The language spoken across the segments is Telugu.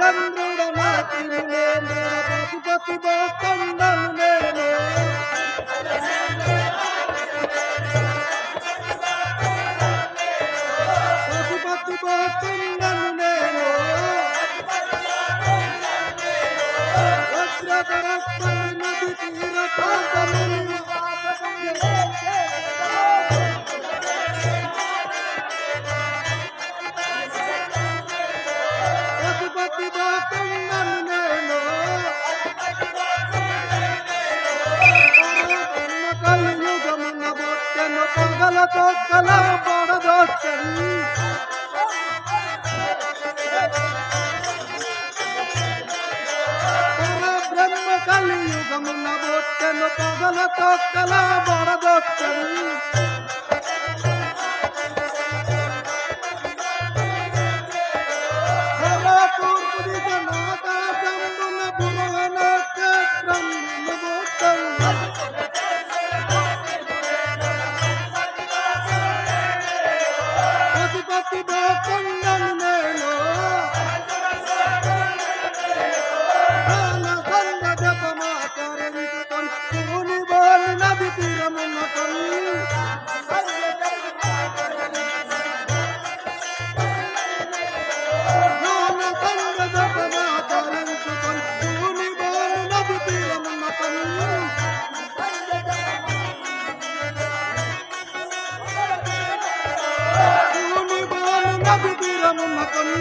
రామచంద్రుడు నాటిని నేను పశుపతి పోతుండను నేను పశుపతి పోతుండను నేను వజ్రధరస్మని నది తీర ప్రాంతములు పశుపతి పోతుండను నేను కలియుగమున బొట్టెను పగలతో కల పడదొచ్చని బ్రహ్మ కలియుగమున బొట్టెను పగలతో కల పడదొచ్చని తూర్పు దిశ నాగాచంబున పురవన చక్రమున బొట్టెను పశుపతి పోతుండను నేను నానసన్న జపమాచరించుకొని శివుని బోలి నది తీరమున్నకొని నానసన్న జపమాచరించుకొని శివుని బోలి నది తీరమున్నకొని శివుని బోలి నది తీరమున్నకొని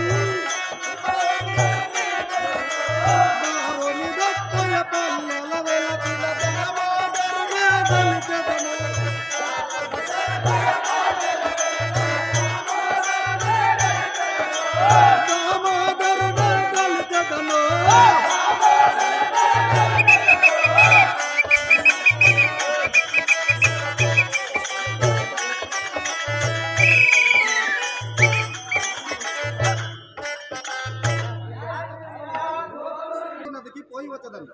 బారుని దత్తయ పల్లెల వెలతిల ధనమాదరుగా దళితదము. దామోదరుగా దళితదము. నదికి పోయి వచ్చదండి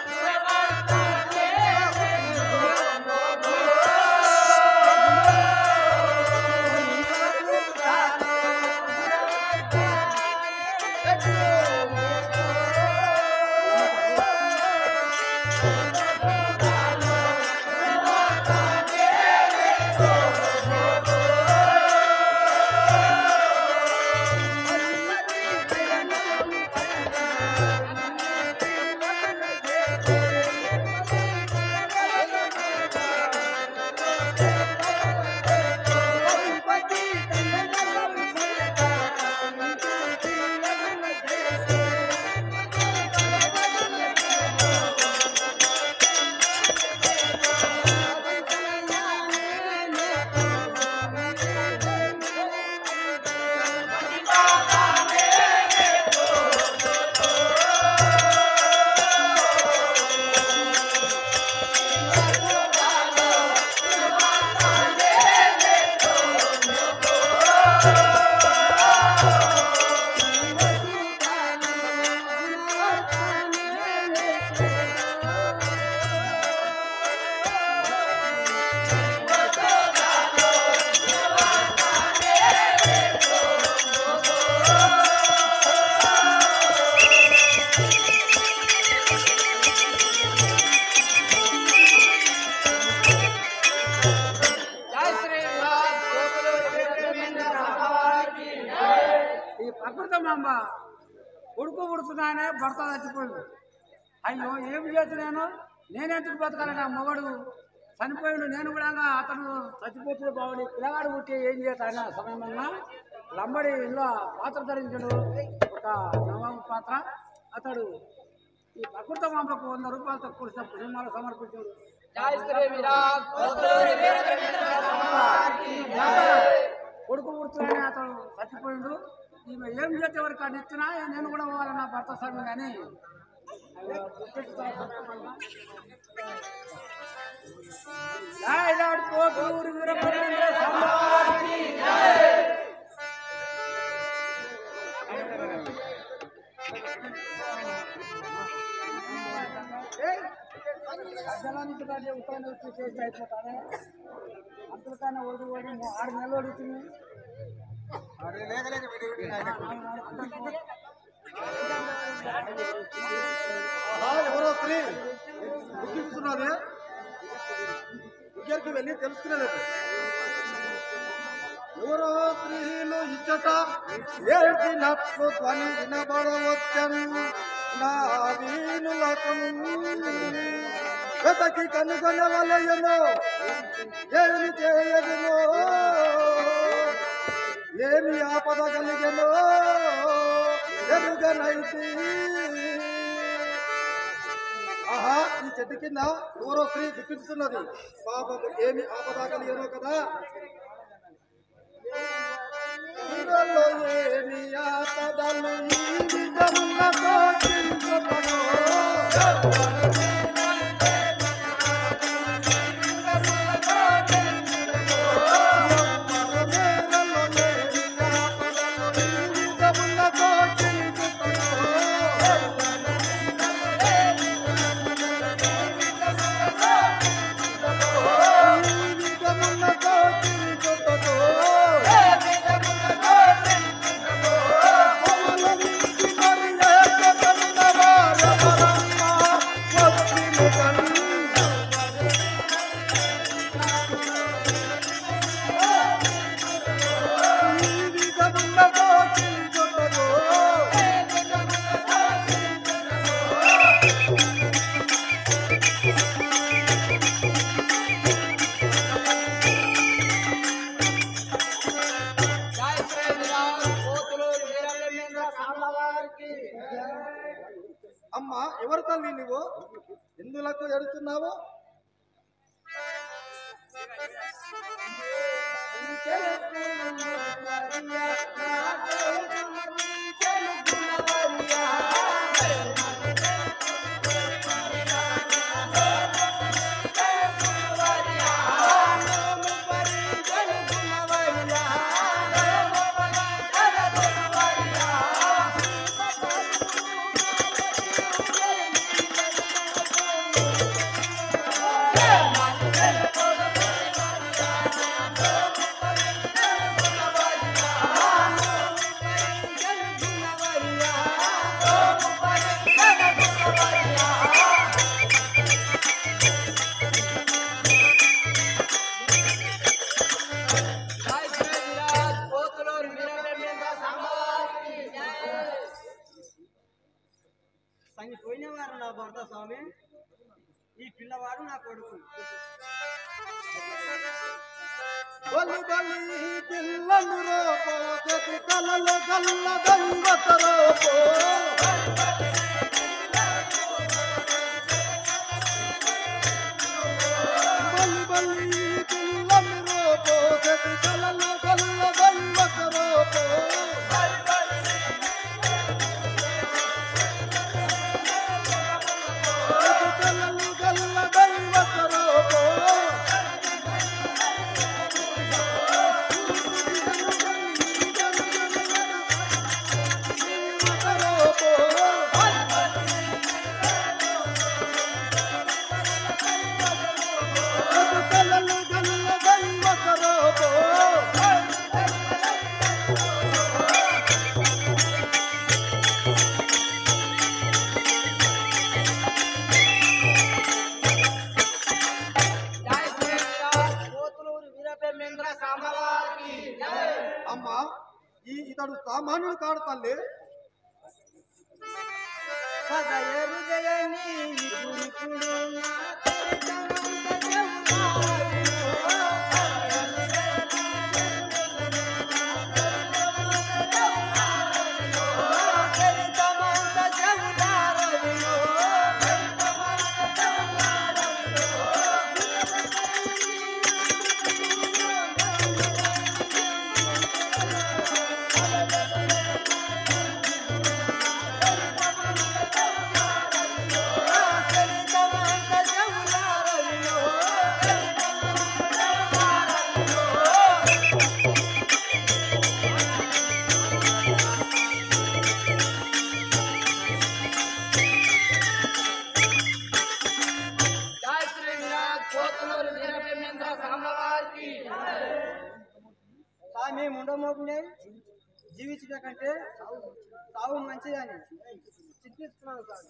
Thank ప్రకృతమాంబ కొడుకు పుడుతున్నాయనే భర్త చచ్చిపోయింది అయ్యో ఏం చేస్తున్నాను నేనెందుకు బతకాలి నా మొగడు చనిపోయిండు నేను కూడా అతను చచ్చిపోతే బాగుంది పిల్లగాడు పుట్టి ఏం చేస్తాన సమయమన్నా లంబడి ఇంట్లో పాత్ర ధరించాడు ఒక నవాబు పాత్ర అతడు ఈ ప్రకృత మాంబకు వంద రూపాయలు తక్కువ సినిమాలు సమర్పించాడు కొడుకు పుడుతున్నానే అతను చచ్చిపోయిండు ఈమె ఏం చేసే వరకు అది ఇచ్చినా నేను కూడా పోవాలి నా భర్త స్వామి కానీ పోతూరు వీరభద్రేంద్ర స్వామి అసలానికి దాన్ని ఉత్తరాన్ని వచ్చి చేసి అయిపోతానే అంతలకైనా ఓడి ఓడి ఆరు నెలలు ఓడుతుంది అరే లేక లేక వీడి వీడి నాయన. ఆహా, ఎవరో స్త్రీ దుఃఖిస్తున్నది దగ్గరికి వెళ్ళి తెలుసుకునేలేదు ఎవరో స్త్రీలు ఇచ్చట ఏడ్చినట్లు ధ్వని వినబడవచ్చను నా వీణులకు వెతకి కనుగొనవలయను ఏమి చేయదునో ఏమి ఆపద కలిగెనో ఎరుగనైతి ఆహా ఈ చెట్టు కింద ఎవరో స్త్రీ దుఃఖిస్తున్నది పాపము ఏమి ఆపద కలిగెనో కదా ఇరలో ఏమి ఆపదలు ఈ విధములతో చింతపడో. అమ్మ ఎవరు తల్లి నువ్వు ఎందులకు ఎడుతున్నావు పోయినవారు నా భర్త స్వామి ఈ పిల్లవాడు నా కొడుకు బలి బలి పిల్లలు రోపో జతి కలలు గల్ల దైవత రోపో బలి బలి పిల్లలు రోపో జతి కలలు గల్ల దైవత రోపో జతి కలలు గల్ల దైవత రోపో పోతులూరు వీరబ్రహ్మేంద్ర సాంబవారికి అమ్మా ఈ ఇతడు సామాన్యుడు కాడు తల్లి సదయ హృదయని ఇప్పుడు నా చరితమంత చెబుతారవినో. చరితమంత చెబుతారవినో. చరితమంత చెబుతారవినో. జై శ్రీ వినాయక్ పోతులూరు వీరభీమేంద్ర సామ్రాజ్కి స్వామి ముండమోపునే జీవించడం కంటే సావు సావు మంచిదని చింతిస్తున్నాను స్వామి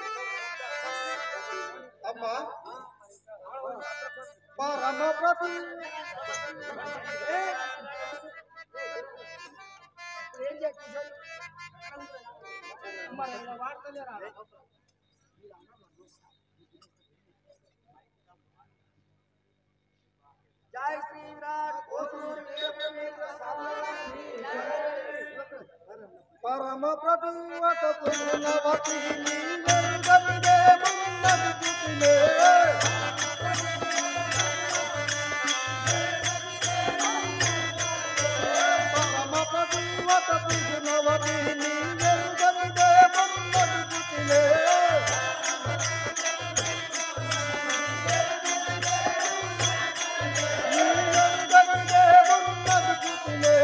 అమ్మా పరమప్రతి ఏం చేస్తాను మరి ఇలా వార్తలేరా జై శ్రీ విరాట్ కోటూరు వీరభద్రేంద్ర సామ్రాజ్ఞి. పరమ ప్రభువత పుణ్యవతి నీవెరుగనిదే మున్నది చూపినే. పరమ ప్రభువత పుణ్యవతి నీవెరుగనిదే మున్నది చూపినే. నీవెరుగనిదే మున్నది చూపినే.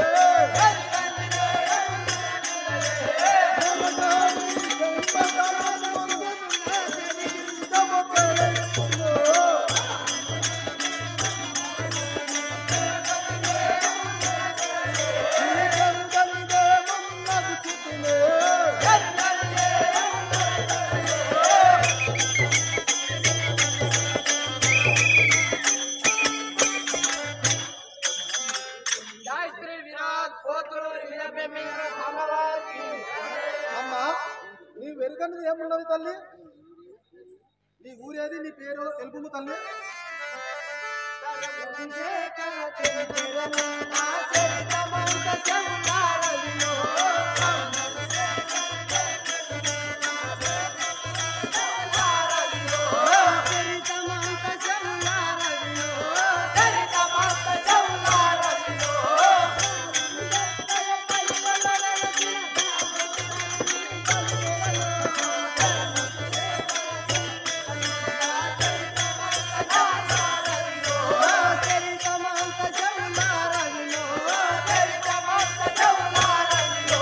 జై శ్రీ వినాయక్ పోతులూరు వీరభీమేంద్ర సామ్రాజ్కి అమ్మా నీ వెరుగన్నది ఏమున్నది తల్లి నీ ఊరేది నీ పేరు తెలుపు తల్లి శేఖర చరిత్రను నా చరితమంత చెబుతారవినో. చరితమంత చెబుతారవినో. చరితమంత చెబుతారవినో. చరితమంత చెబుతారవినో. చరితమంత చెబుతారవినో.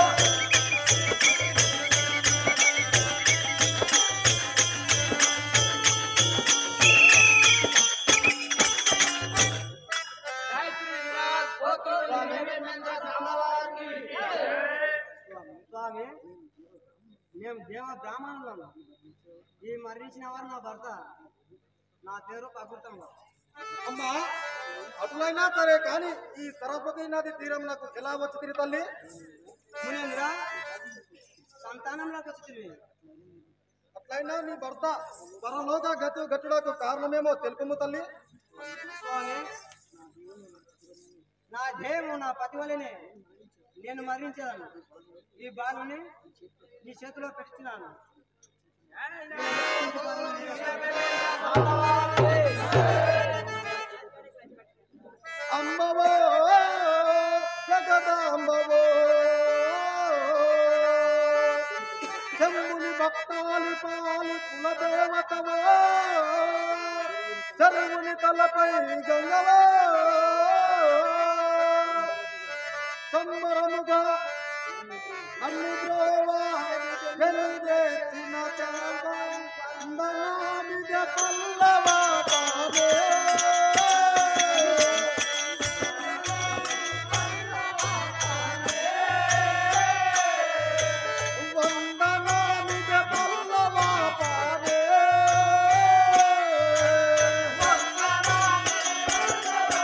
జై శ్రీ వినాయక్ పోతులూరు వీరభీమేంద్ర సామ్రాజ్కి స్వామి మేము దేవ బ్రాహ్మణులను ఈ మరణించిన వారు నా భర్త నా పేరు పగుతంలో అమ్మా అటులైనా సరే కానీ ఈ సరస్వతి నది తీరం నాకు ఎలా వచ్చింది తల్లి మునేంద్ర సంతానంలోకి వచ్చింది అట్లయినా నీ భర్త పరలోక గతు గట్టుడకు కారణమేమో తెలుపుము తల్లి స్వామి నా ధ్యేయము నా పతివలినే నేను మరణించేదాను ఈ బాలుని నీ చేతిలో పెట్టుతున్నాను అమ్మవో జగదాంబవో శంభుని భక్తాలి పాలి కులదేవతవో సర్వుని తలపై గంగవో సంబరముగా అన్ని బ్రోవా వెనుదెత్తిన చాంద అందనామిద పల్లవా పాదే వందనామిద పల్లవా పాదే వందనామిద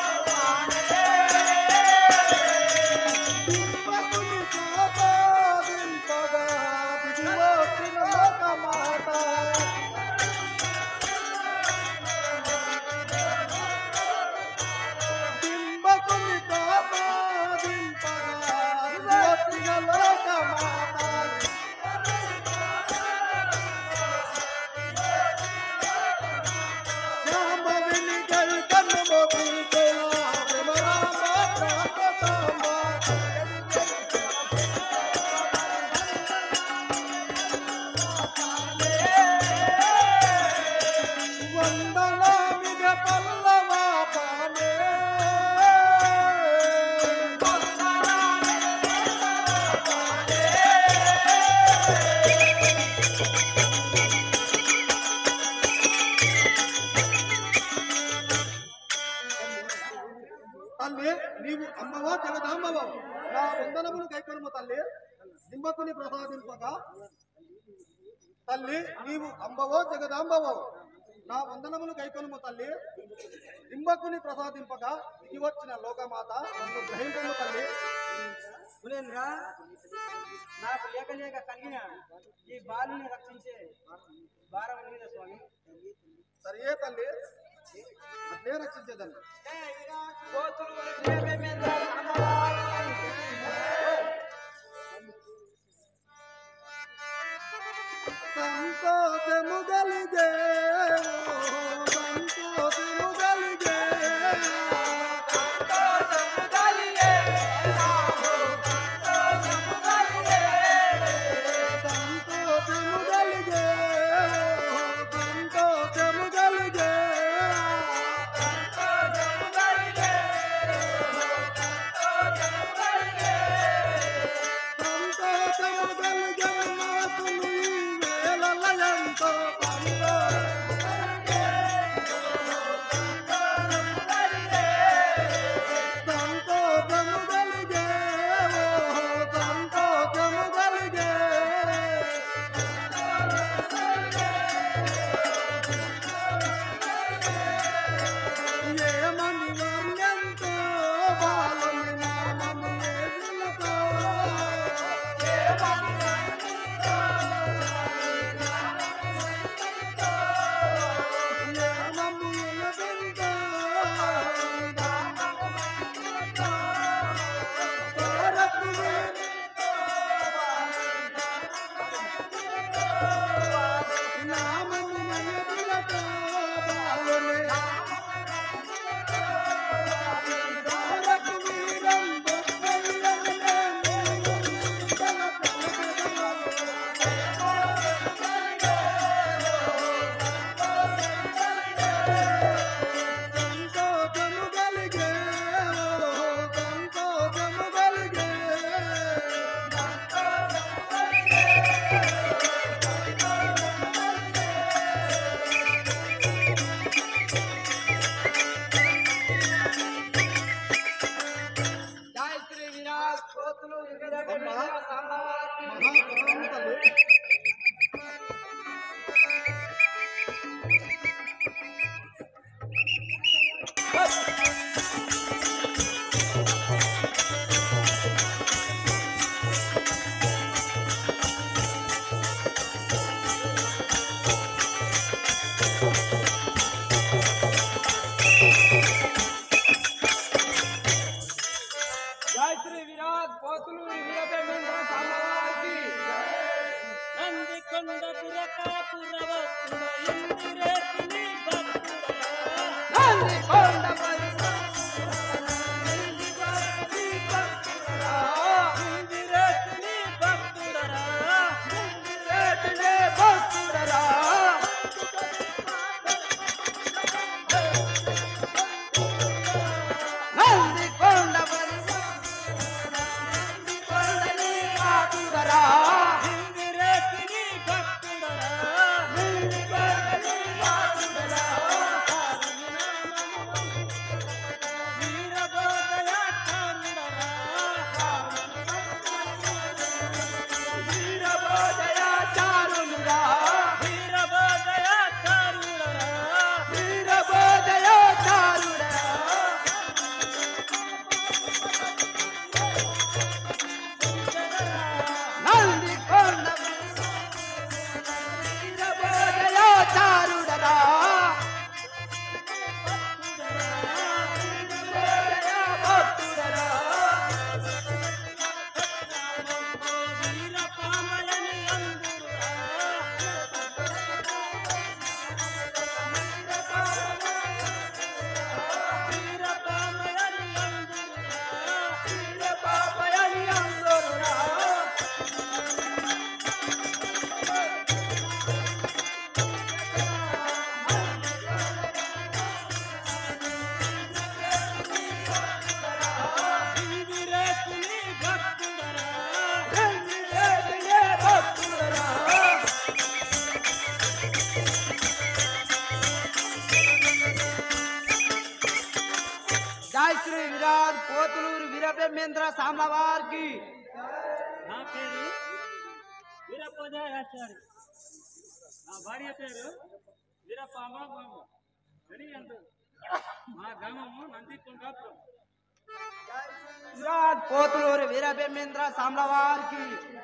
తల్లి నీవు అమ్మవో జగదాంబవో నా వందనములు కైకొనుము తల్లి దింబకుని ప్రసాదింపక తల్లి నీవు అంబవో జగదాంబవో నా వందనములు కైకొనుము తల్లి దింబకుని ప్రసాదింపక దిగి వచ్చిన లోకమాత నన్ను గ్రహింపము తల్లి సురేంద్ర నాకు లేక లేక కలిగిన ఈ బాలుని రక్షించే భారం మీద స్వామి సరియే తల్లి అట్లే రక్షించేదండి సంతోషము గలిగే సంతోషము గలిగే సంతోషము గలిగే సంతోషము గలిగే సంతోషము గలిగే నాకు నీ వేళలయంతో సంతోషము గలిగే సంతోషము గలిగే ఏమని వర్ణంతో బాలని నామము ఏదులతో నామము ఎలబెంతో తారపు నామము ఎలబెంతో బాలని తారపు వీరం బొప్పల్లనే సంతోషము కలిగే సంతోషము కలిగే జై శ్రీ విరాట్ కోతులు అమ్మా మహాపురాణ తల్లి జై శ్రీ విరాట్ కోతులు వీరభద్ర స్వామివారికి నంది కొండ పురకాపురవస్తుడ ఇందిరేతిని భక్తుడా నంది కొండ ఇందిరేతిని భక్తుడరా పరిరేటినే భక్తుడరా నంది కొండ నంది కొండని ఆటుడరా ఇందిరేతిని భక్తుడరా నంది కొండని ఆటుడరా నామము శ్రీ విరాట్ పోతులూరు వీరబ్రహ్మేంద్ర సామ్లవారికి నా పేరు వీరప్పజాచారి నా భార్య పేరు వీరపామ అని అంటారు మా గ్రామము నందికొండాపురం విరాట్ పోతులూరు వీరబ్రహ్మేంద్ర సామ్లవారికి